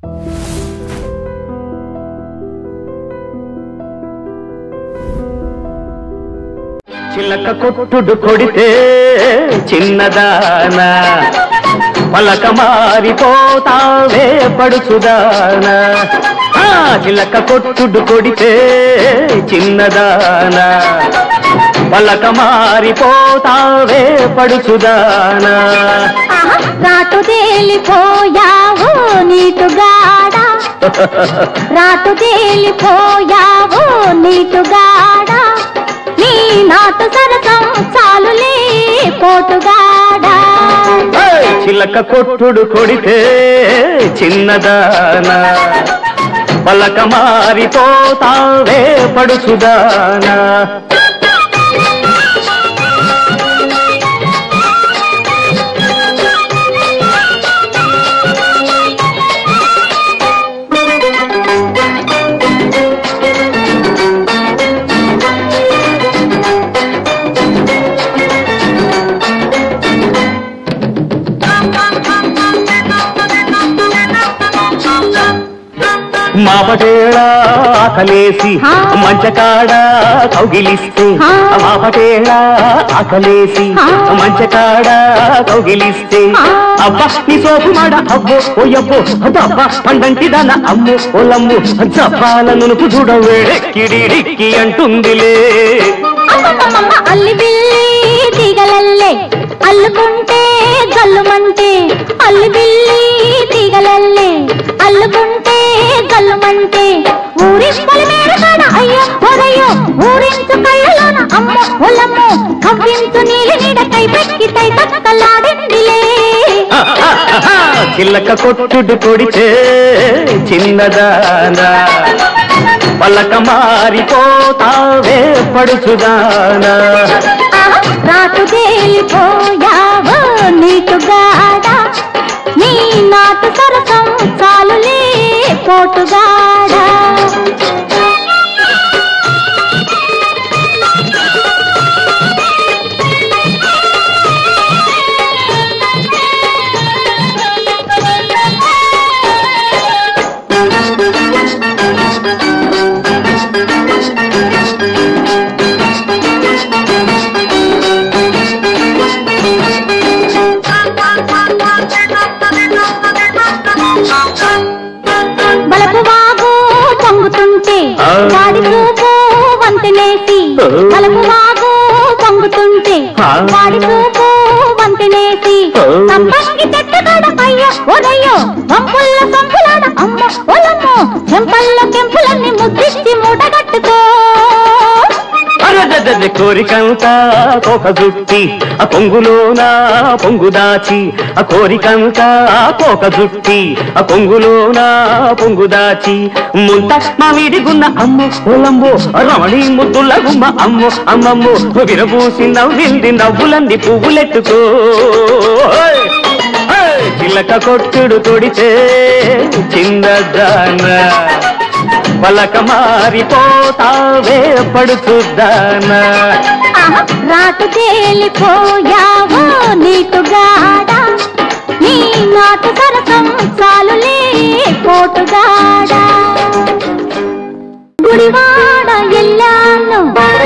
చిలక కొట్టుడు కొడితే చిన్నదానా పలక మారిపోతావే పడుచుదానా ఆ, చిలక కొట్టుడు కొడితే చిన్నదానా పలక మారిపోతావే పడుచుదానా ఆహా, రాటు తేలిపోయావు నీటుగాడ రాటు తేలిపోయావు నీటుగాడ నీ నాటు సరసం చాలులే పోటుగాడ ఏయ్! చిలక కొట్టుడు కొడితే చిన్నదానా పలక మారిపోతావే పడుచుదానా మాపటేళ ఆకలేసి ఆ. మంచకాడ కౌగిలిస్తే ఆ. మాపటేళ ఆకలేసి ఆ. మంచకాడ కౌగిలిస్తే ఆ. అబ్బా నీ సోపు మాడ అబ్బో ఓయబ్బో అబ్బా పండంటి దాన అమ్ము ఓలమ్ము జప్పాల నునుపు చూడవేడే కిడిడిక్కి అంటుందిలే అమ్మమ్మమ్మ అల్లి బిల్లి తీగలల్లే అల్లుకుంటే గల్లుమంటే అల్లి బిల్లి తీగలల్లే అల్లుకుంటే గల్లుమంటే ఊరి పొలిమేర కాడ అయ్యో ఒరయ్యో ఊరించు కళ్ళలోన అమ్మ ఒలమ్మో కవ్వించు నీలి నీడ కై పెక్కి తై తక్కలాడిందిలే చిల్లక కొట్టుడు కొడితే చిన్నదానా పలక మారిపోతావే పడుచుదానా ఆహా, రాటు తేలిపోయావు నీటుగాడ నీ నాటు సరసం చాలులే పోటుగాడ బలపు వాగు పొంగుతుంటే ఆ. వాడి చూపు వంతెనేసి ఆ. బలపు వాగు పొంగుతుంటే ఆ. వాడి చూపు వంతెనేసి ఆ. సంపంగి చెట్టుగాడ అయ్యో ఒరయ్యో వంపుల్ల సంపులాడ అమ్మ ఒలమ్మో చెంపల్లో కెంపులన్నీ ముద్దిచ్చి మూటగట్టుకో అరదద కోరికంతా కోక జుట్టి ఆ పొంగులోన పొంగు దాచి ఆ కోరికంతా కోక జుట్టి ఆ పొంగులోన పొంగు దాచి ముంత మామిడి గున్న అమ్ము పొలంబు రమణి ముద్దుల గుమ్మ అమ్ము అమ్మమ్ము విరబూసి నవ్వింది నవ్వులంది పువ్వులెట్టుకో ఓయ్! ఓయ్! చిలక కొట్టుడు కొడితే చిన్నదానా పలక మారిపోతావే పడుచుద్దానా ఆహా, రాటు తేలిపోయావు నీటుగాడ నీ నాటు సరసం చాలులే పోటుగాడ గుడివాడ ఎల్లాను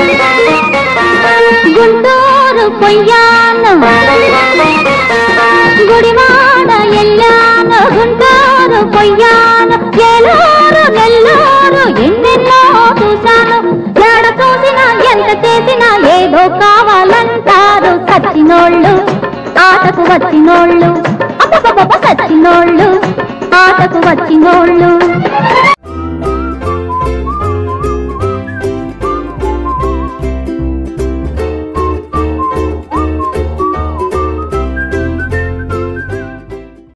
గుంటూరు పొయ్యాను గుడివాడ ఎల్లాను గుంటూరు పొయ్యాను ఏలూరు నెల్లూరు ఎన్నెన్నో చూశాను ఎడ చూసినా ఎంత చేసినా ఏదో కావాలంటారు సచ్చినోళ్ళు ఆటకు వచ్చినోళ్ళు అప్ప సచ్చినోళ్ళు ఆటకు వచ్చినోళ్ళు